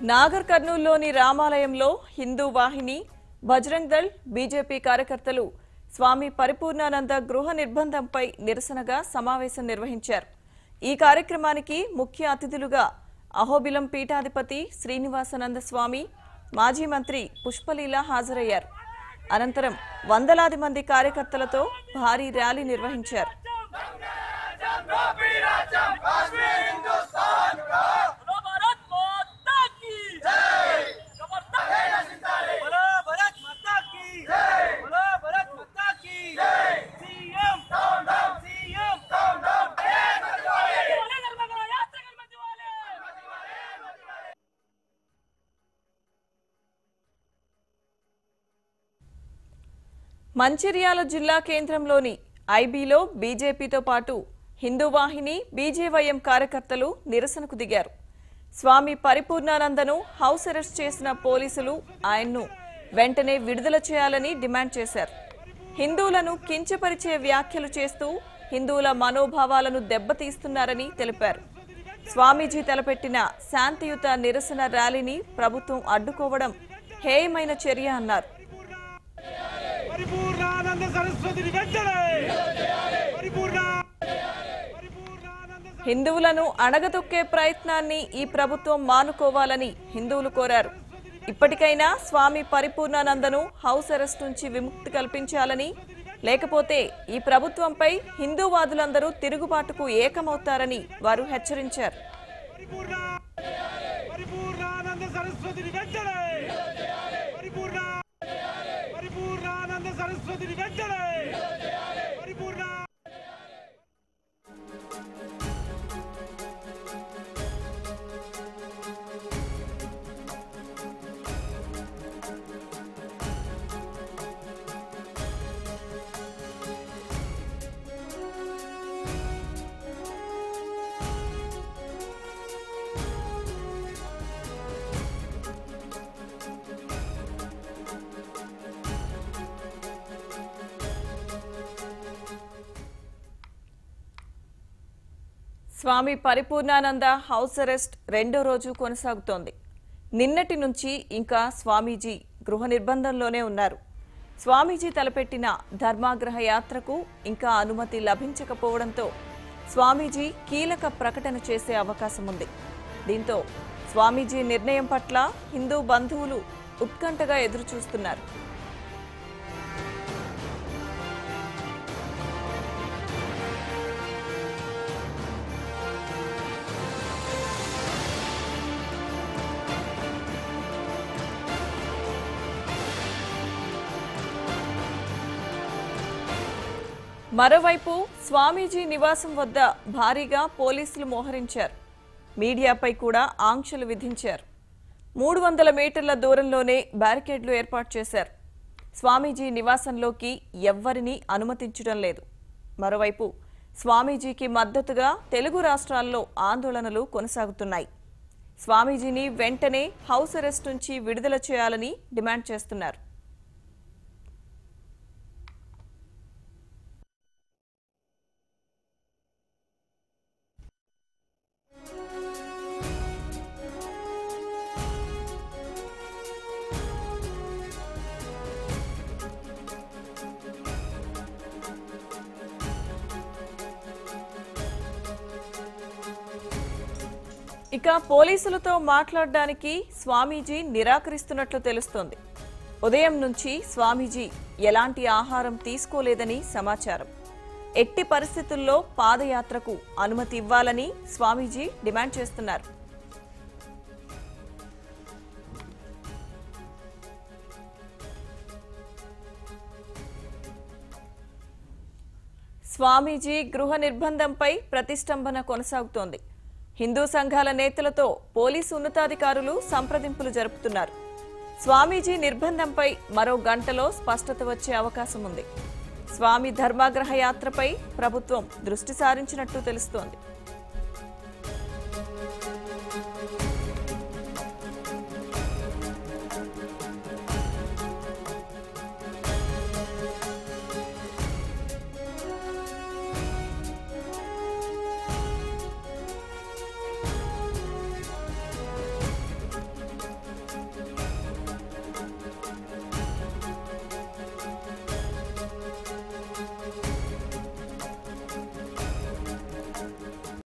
నాగర్ కర్నూలులోని రామాలయంలో హిందూ వాహిని బజరంగ్ దళ్ బీజేపీ కార్యకర్తలు స్వామి పరిపూర్ణానంద గృహ నిర్బంధంపై నిరసనగా సమావేశం నిర్వహించారు ఈ కార్యక్రమానికి ముఖ్య అతిథులుగా అహోబిలం పీఠాధిపతి శ్రీనివాసనంద స్వామి మాజీ మంత్రి పుష్పలీల హాజరయ్యారు అనంతరం వందలాది మంది కార్యకర్తలతో భారీ ర్యాలీ నిర్వహించారు भारत माता की जय बोलो भारत माता की जय बोलो भारत माता की जय CM down down CM down down बोले नर्मदा यात्रा कर मत वाले మంచిర్యాల జిల్లా కేంద్రంలోని ఐబీలో బీజేపీతో పాటు హిందూ వాహిని బీజేవైఎం కార్యకర్తలు నిరసనకు దిగారు స్వామి పరిపూర్ణానందను హౌస్ అరెస్ట్ చేసిన పోలీసులు ఆయన్ను వెంటనే విడుదల చేయాలని డిమాండ్ చేశారు హిందువులను కించపరిచే వ్యాఖ్యలు చేస్తూ హిందువుల మనోభావాలను దెబ్బతీస్తున్నారని తెలిపారు స్వామీజీ తలపెట్టిన శాంతియుత నిరసన ర్యాలీని ప్రభుత్వం అడ్డుకోవడం హేయమైన చర్య అన్నారు పరిపూర్ణానంద సరస్వతిని వెంటనే పరిపూర్ణ పరిపూర్ణానంద హిందువులను అణగదొక్కే ప్రయత్నాన్ని ఈ ప్రభుత్వం మానుకోవాలని హిందువులు కోరారు ఇప్పటికైనా స్వామి పరిపూర్ణానందను హౌస్ అరెస్ట్ నుంచి విముక్తి కల్పించాలని లేకపోతే ఈ ప్రభుత్వంపై హిందూవాదులందరూ తిరుగుబాటుకు ఏకమవుతారని వారు హెచ్చరించారు పరిపూర్ణ పరిపూర్ణానంద సరస్వతిని వెంటనే పరిపూర్ణ పరిపూర్ణానంద సరస్వతిని వెంటనే పరిపూర్ణ స్వామి పరిపూర్ణానంద హౌస్ అరెస్ట్ రెండో రోజు కొనసాగుతోంది నిన్నటి నుంచి ఇంకా స్వామీజీ గృహ నిర్బంధంలోనే ఉన్నారు స్వామీజీ తలపెట్టిన ధర్మాగ్రహ యాత్రకు ఇంకా అనుమతి లభించకపోవడంతో స్వామీజీ కీలక ప్రకటన చేసే అవకాశం ఉంది దీంతో స్వామీజీ నిర్ణయం పట్ల హిందూ బంధువులు ఉత్కంఠగా ఎదురుచూస్తున్నారు మరోవైపు స్వామీజీ నివాసం వద్ద భారీగా పోలీసులు మోహరించారు మీడియాపై కూడా ఆంక్షలు విధించారు మూడు వందల మీటర్ల దూరంలోనే బ్యారికేడ్లు ఏర్పాటు చేశారు స్వామీజీ నివాసంలోకి ఎవ్వరినీ అనుమతించడం లేదు మరోవైపు స్వామీజీకి మద్దతుగా తెలుగు రాష్ట్రాల్లో ఆందోళనలు కొనసాగుతున్నాయి స్వామీజీని వెంటనే హౌస్ అరెస్ట్ నుంచి విడుదల చేయాలని డిమాండ్ చేస్తున్నారు ఇక పోలీసులతో మాట్లాడడానికి స్వామీజీ నిరాకరిస్తున్నట్లు తెలుస్తోంది ఉదయం నుంచి స్వామీజీ ఎలాంటి ఆహారం తీసుకోలేదని సమాచారం ఎట్టి పరిస్థితుల్లో పాదయాత్రకు అనుమతి ఇవ్వాలని స్వామీజీ డిమాండ్ చేస్తున్నారు స్వామీజీ గృహ నిర్బంధంపై ప్రతిష్టంభన కొనసాగుతోంది హిందూ సంఘాల నేతలతో పోలీసు ఉన్నతాధికారులు సంప్రదింపులు జరుపుతున్నారు స్వామీజీ నిర్బంధంపై మరో గంటలో స్పష్టత వచ్చే అవకాశం ఉంది స్వామి ధర్మాగ్రహ యాత్రపై ప్రభుత్వం దృష్టి సారించినట్టు తెలుస్తోంది